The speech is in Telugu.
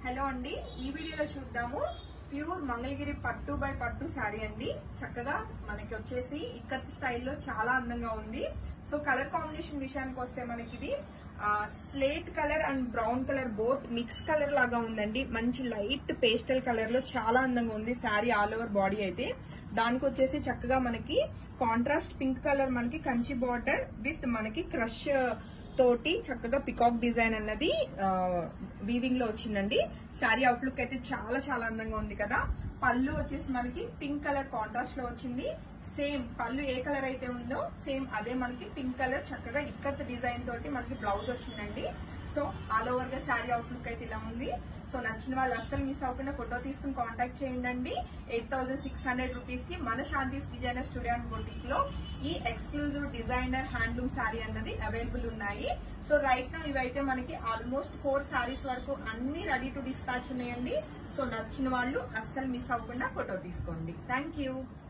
హలో అండి ఈ వీడియోలో చూద్దాము ప్యూర్ మంగళగిరి పట్టు బై పట్టు శారీ అండి చక్కగా మనకి వచ్చేసి ఇక్కత్ స్టైల్లో చాలా అందంగా ఉంది సో కలర్ కాంబినేషన్ విషయానికి వస్తే మనకి ఇది slate colour and brown colour both mix colour లాగా ఉందండి మంచి లైట్ పేస్టల్ కలర్ లో చాలా అందంగా ఉంది శారీ ఆల్ ఓవర్ బాడీ అయితే దానికి వచ్చేసి చక్కగా మనకి కాంట్రాస్ట్ పింక్ కలర్ మనకి కంచి బార్డర్ విత్ మనకి క్రష్ తోటి చక్కగా పికాక్ డిజైన్ అన్నది వీవింగ్ లో వచ్చిందండి శారీ అవుట్లుక్ అయితే చాలా చాలా అందంగా ఉంది కదా పళ్ళు వచ్చేసి మనకి పింక్ కలర్ కాంట్రాస్ట్ లో వచ్చింది సేమ్ పళ్ళు ఏ కలర్ అయితే ఉందో సేమ్ అదే మనకి పింక్ కలర్ చక్కగా ఇక్కత్ డిజైన్ తోటి మనకి బ్లౌజ్ వచ్చిందండి సో ఆల్ ఓవర్ గా శారీ అవుట్లుక్ అయితే ఇలా ఉంది సో నచ్చిన వాళ్ళు అస్సలు మిస్ అవ్వకుండా ఫోటో తీసుకుని కాంటాక్ట్ చేయండి eight thousand six hundred rupees కి మన Shanti's designer studio and boutique లో ఈ ఎక్స్క్లూజివ్ డిజైనర్ హ్యాండ్లూమ్ శారీ అన్నది అవైలబుల్ ఉన్నాయి సో రైట్ నో ఇవైతే మనకి ఆల్మోస్ట్ ఫోర్ శారీస్ వరకు అన్ని రెడీ టు డిస్పాచ్ ఉన్నాయండి సో నచ్చిన వాళ్ళు అస్సలు మిస్ అవ్వకుండా ఫోటో తీసుకోండి థ్యాంక్ యూ